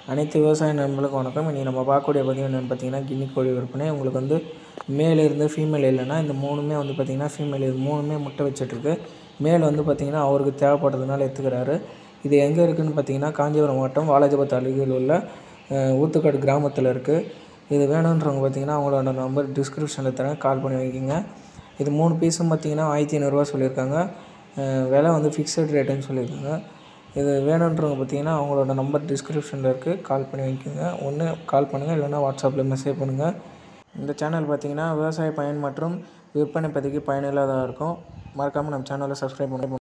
அனைத்து விவசாய நண்பர்களுக்கும் வணக்கம் இன்றைக்கி நம்ம பார்க்கக்கூடிய பதிவு என்னென்னு பார்த்தீங்கன்னா கின்னி கோழி விற்பனை உங்களுக்கு வந்து மேல் இருந்து ஃபீமேல் இல்லைன்னா இந்த மூணுமே வந்து பார்த்திங்கன்னா ஃபீமேல் இது மூணுமே முட்டை வச்சிட்ருக்கு மேல் வந்து பார்த்திங்கன்னா அவருக்கு தேவைப்படுறதுனால எடுத்துக்கிறாரு இது எங்கே இருக்குதுன்னு பார்த்தீங்கன்னா காஞ்சிபுரம் மாவட்டம் வாலாஜாபாத் அருகில் உள்ள அஹ், ஊத்துக்காடு கிராமத்தில் இருக்குது இது வேணுன்றவங்க பார்த்தீங்கன்னா அவங்களோட நம்பர் டிஸ்கிரிப்ஷனில் தரேன் கால் பண்ணி வாங்கிக்கோங்க இது மூணு பீஸும் பார்த்தீங்கன்னா ஆயிரத்தி ஐநூறுரூவா சொல்லியிருக்காங்க அஹ், விலை வந்து ஃபிக்ஸட் ரேட்டுன்னு சொல்லியிருக்காங்க இது வேணுன்றவங்க பார்த்தீங்கன்னா அவங்களோட நம்பர் டிஸ்கிரிப்ஷனில் இருக்குது கால் பண்ணி வாங்கிக்கோங்க ஒன்று கால் பண்ணுங்கள் இல்லைன்னா வாட்ஸ்அப்பில் மெசேஜ் பண்ணுங்கள் இந்த சேனல் பார்த்தீங்கன்னா விவசாய பயன் மற்றும் விற்பனை பதிவுக்கு பயனுள்ளதாக இருக்கும் மறக்காமல் நம்ம சேனலை சப்ஸ்கிரைப் பண்ணி